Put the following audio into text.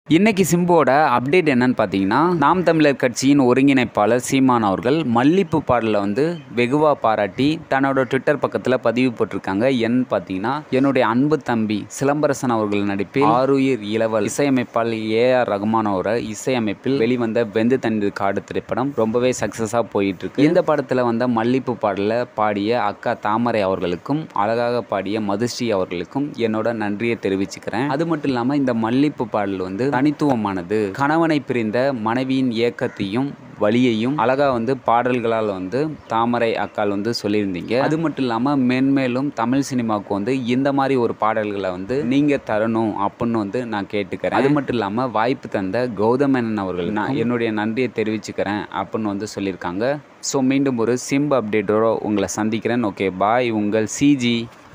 இன்னைக்கு சிம்புவோட அப்டேட் என்னன்னு பார்த்தீங்கன்னா நாம் தமிழர் கட்சியின் ஒருங்கிணைப்பாளர் சீமான் அவர்கள் மல்லிப்பு பாடலை வந்து வெகுவா பாராட்டி தன்னோட ட்விட்டர் பக்கத்தில் பதிவு போட்டிருக்காங்க என் பார்த்தீங்கன்னா என்னுடைய அன்பு தம்பி சிலம்பரசன் அவர்கள் நடிப்பில் ஆருயிர் இளவல் இசையமைப்பாளர் ஏ ஆர் ரகுமான் அவர இசையமைப்பில் வெளிவந்த வெந்து தண்ணீர் காடு திரைப்படம் ரொம்பவே சக்ஸஸாக போயிட்டு இருக்கு இந்த படத்தில் வந்த மல்லிப்பு பாடலை பாடிய அக்கா தாமரை அவர்களுக்கும் அழகாக பாடிய மதுஸ்ரீ அவர்களுக்கும் என்னோட நன்றியை தெரிவிச்சுக்கிறேன் அது மட்டும் இல்லாமல் இந்த மல்லிப்பு பாடல் வந்து தனித்துவமானது கணவனை பிரிந்த மனைவியின் ஏக்கத்தையும் வழியையும் அழகா வந்து பாடல்களால் வந்து தாமரை அக்கால் வந்து சொல்லியிருந்தீங்க அது மட்டும் இல்லாமல் மென்மேலும் தமிழ் சினிமாவுக்கு வந்து இந்த மாதிரி ஒரு பாடல்களை வந்து நீங்க தரணும் அப்படின்னு வந்து நான் கேட்டுக்கிறேன் அது மட்டும் இல்லாமல் வாய்ப்பு தந்த கௌதமேனன் அவர்கள் நான் என்னுடைய நன்றியை தெரிவிச்சுக்கிறேன் அப்படின்னு வந்து சொல்லியிருக்காங்க ஸோ மீண்டும் ஒரு சிம்பு அப்டேட்டோட உங்களை சந்திக்கிறேன் ஓகே பாய் உங்கள் சிஜி